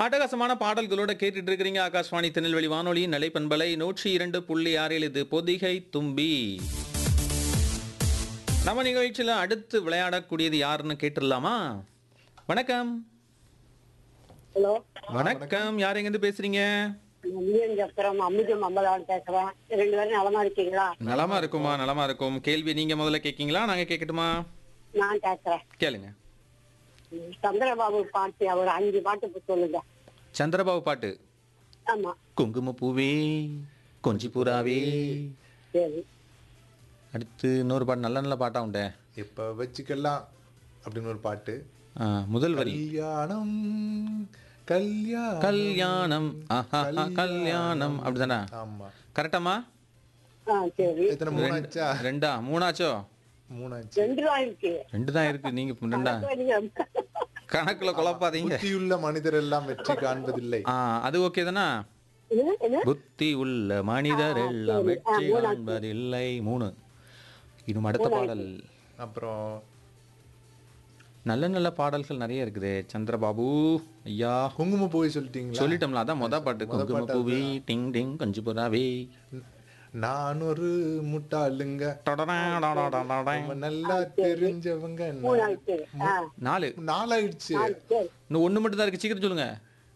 அட்டகாசமான பாடல்களோட கேட்டுட்டு இருக்கிறீங்க ஆகாஷ்வாணி திருநெல்வேலி வானொலியின் நிலைப்பண்பலை நூற்றி இரண்டு புள்ளி ஆறில் இது பொதிகை தும்பி நம்ம நிகழ்ச்சியில் அடுத்து விளையாடக்கூடியது யாருன்னு கேட்டுடலாமா வணக்கம் ஹலோ வணக்கம் யார் எங்கேருந்து பேசுறீங்க மில்லியன் சக்கரம் அம்மிஜம் அம்பலான் பேசுறேன் ரெண்டு பேரும் நலமா இருக்கீங்களா நலமா இருக்குமா நலமா இருக்கும் கேள்வி நீங்க முதல்ல கேட்கீங்களா நாங்க கேட்கட்டுமா நான் பேசுறேன் கேளுங்க ம், சந்திரபாபு பாட்டு ஒரு அஞ்சு பாட்டு சொல்லுங்க சந்திரபாபு பாட்டு ஆமா குங்கும பூவே கொஞ்சி புறாவே சரி அடுத்து இன்னொரு பாட்டு நல்ல நல்ல பாட்டா உண்டே இப்ப வச்சுக்கலாம் அப்படின்னு ஒரு பாட்டு ஆ, முதல் வரி கல்யாணம் கல்யாணம் கல்யாணம் ஆஹா கல்யாணம் அப்படிதானே ஆமா கரெக்டாமா ஆ சரி எத்தனை மூணாச்சா ரெண்டா மூணாச்சோ மூணாச்சு ரெண்டு தான் இருக்கு ரெண்டு தான் இருக்கு நீங்க இப்ப ரெண்டா நீங்க- கணக்குல குழப்பாதீங்க புத்தியுள்ள மனிதர் எல்லாம் வெற்றி காண்பதில்லை ஆ அது ஓகே தானா என்ன? என்ன? புத்தி உள்ள மனிதர் எல்லாம் வெற்றி காண்பதில்லை மூணு இன்னும் அடுத்த பாடல் அப்புறம் நல்ல நல்ல பாடல்கள் நிறைய இருக்குது சந்திரபாபு ஐயா குங்கும போய் சொல்லிட்டீங்களா சொல்லிட்டோம்ல அதான் மொத பாட்டு குங்கும பூவி டிங் டிங் கஞ்சி புறாவே நான் ஒரு முட்டாளுங்க டடடா, டடடா, டடடா. நம்ம நல்லா தெரிஞ்சவங்க மூணு ஆயிடுச்சு ஆ நாலு நாளாயிடுச்சு சரி இன்னும் ஒண்ணு மட்டும் தான் இருக்கு சீக்கிரம் சொல்லுங்க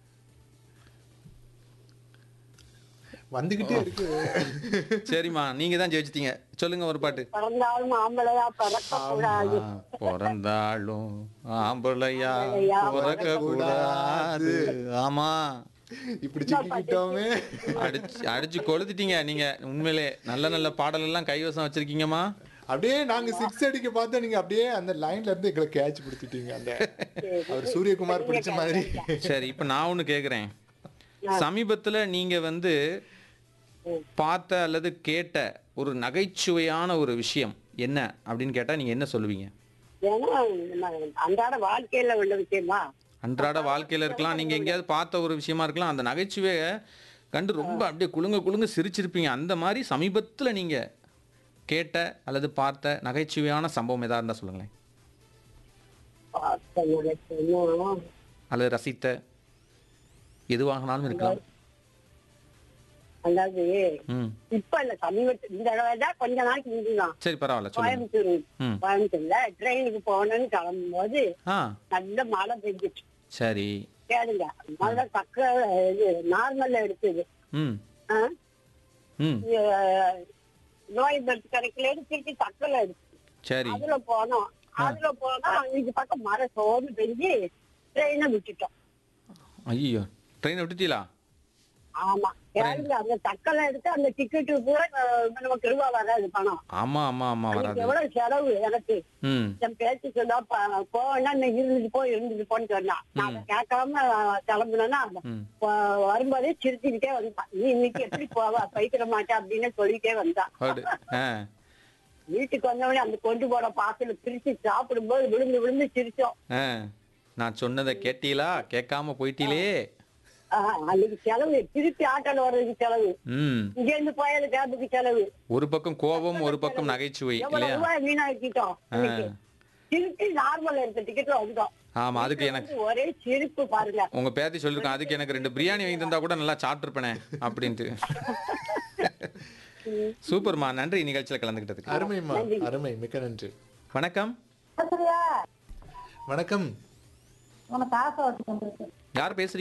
வந்துகிட்டே இருக்கு சரிம்மா நீங்க தான் ஜெயிச்சிட்டீங்க சொல்லுங்க ஒரு பாட்டு பிறந்தாலும் ஆம்பளையா பிறக்க கூடாது ஆ, பிறந்தாலும் ஆம்பளையா பிறக்க கூடாது ஆமா இப்படி சிக்கிக்கிட்டோமே அடிச்சு அடிச்சு கொளுத்திட்டீங்க நீங்க உண்மையிலே நல்ல நல்ல பாடல் எல்லாம் கைவசம் வச்சிருக்கீங்கம்மா அப்படியே நாங்க சிக்ஸ் அடிக்க பார்த்தா நீங்க அப்படியே அந்த லைன்ல இருந்து எங்களை கேட்ச் பிடிச்சிட்டீங்க அந்த அவர் சூரியகுமார் பிடிச்ச மாதிரி சரி இப்ப நான் ஒண்ணு கேக்குறேன் சமீபத்துல நீங்க வந்து பார்த்த அல்லது கேட்ட ஒரு நகைச்சுவையான ஒரு விஷயம் என்ன அப்படின்னு கேட்டா நீங்க என்ன சொல்லுவீங்க ஏன்னா நம்ம அன்றாட வாழ்க்கையில உள்ள விஷயமா அன்றாட வாழ்க்கையில இருக்கலாம் நீங்க எங்கேயாவது பார்த்த ஒரு விஷயமா இருக்கலாம் அந்த நகைச்சுவையை கண்டு ரொம்ப அப்படியே குலுங்க குலுங்க சிரிச்சிருப்பீங்க அந்த மாதிரி சமீபத்துல நீங்க கேட்ட அல்லது பார்த்த நகைச்சுவையான சம்பவம் ஏதா இருந்தா சொல்லுங்களேன் பார்த்த நினைச்சேன் அல்லது ரசித்த எதுவாகனாலும் இருக்கலாம் அதாவது ம் இப்ப இல்ல சமீபத்து இந்த தடவை தான் கொஞ்ச நாளைக்கு முந்திதான் சரி பரவாயில்ல சொல்லுங்க கோயம்புத்தூர் ம் கோயம்புத்தூர்ல ட்ரெயினுக்கு போகணும்னு கிளம்பும் போது ஆ நல்ல மழை பெஞ்சிட்டு சரி கேளுங்க மழை பக்க இது நார்மல்ல எடுத்தது ம் ஆ? ம் இது, நோய் பெருத்து கிடைக்கலன்னு திருப்பி தக்கல எடுத்து சரி அதுல போனோம் அதுல போனா அன்னைக்கு பக்கம் மழை சோர்ந்து பெஞ்சு ட்ரெயினை விட்டுட்டோம் ஐயோ ட்ரெயினை விட்டுட்டீங்களா ஆமா கேளுங்க அந்த தக்கலை எடுத்து அந்த டிக்கெட்டு கூட அஹ், நமக்கு ரூபா வராது பணம் ஆமா ஆமா ஆமா அதுக்கு வராது எவ்வளவு செலவு எனக்கு ம் என் பேச்சு சொன்னா ப- போவேன்னா நீ இருந்துட்டு போ இருந்துட்டு போன்னு சொன்னான் நான் அதை கேட்காம கிளம்புனேன்னா ம் வ- வரும்போதே சிரிச்சுக்கிட்டே வந்தான் நீ இன்னைக்கு எப்படி போவ பைக்கிற மாட்டே அப்படின்னு சொல்லிட்டே வந்தான் ஹார்டு ஆ வீட்டுக்கு வந்தவொடனே அந்த கொண்டு போற பாத்துல பிரிச்சு சாப்பிடும்போது விழுந்து விழுந்து சிரிச்சோம் ஆ நான் சொன்னதை கேட்டீங்களா கேட்காம போயிட்டீங்களே ஆஹ், அன்னைக்கு செலவு திருப்பி ஆட்டோல வர்றதுக்கு செலவு ம் இங்க இருந்து போயாத கேபுக்கு செலவு ஒரு பக்கம் கோபம் ஒரு பக்கம் நகைச்சுவை எவ்வளவு இல்லையா ரூபாய் வீணாக்கிட்டோம் இன்னைக்கு. திருப்பி நார்மல் எடுத்த டிக்கெட்ல வந்துட்டோம் ஆமா அதுக்கு எனக்கு ஒரே சிரிப்பு பாருங்க உங்க பேத்தி சொல்லிருக்கேன் அதுக்கு எனக்கு ரெண்டு பிரியாணி வாங்கி தந்தா கூட நல்லா சாப்பிட்டுருப்பேனே அப்படின்ட்டு சூப்பர்மா நன்றி நிகழ்ச்சியில கலந்துக்கிட்டதுக்கு அருமைம்மா அருமை மிக்க நன்றி வணக்கம் வணக்கம் யார் பேசுறீங்க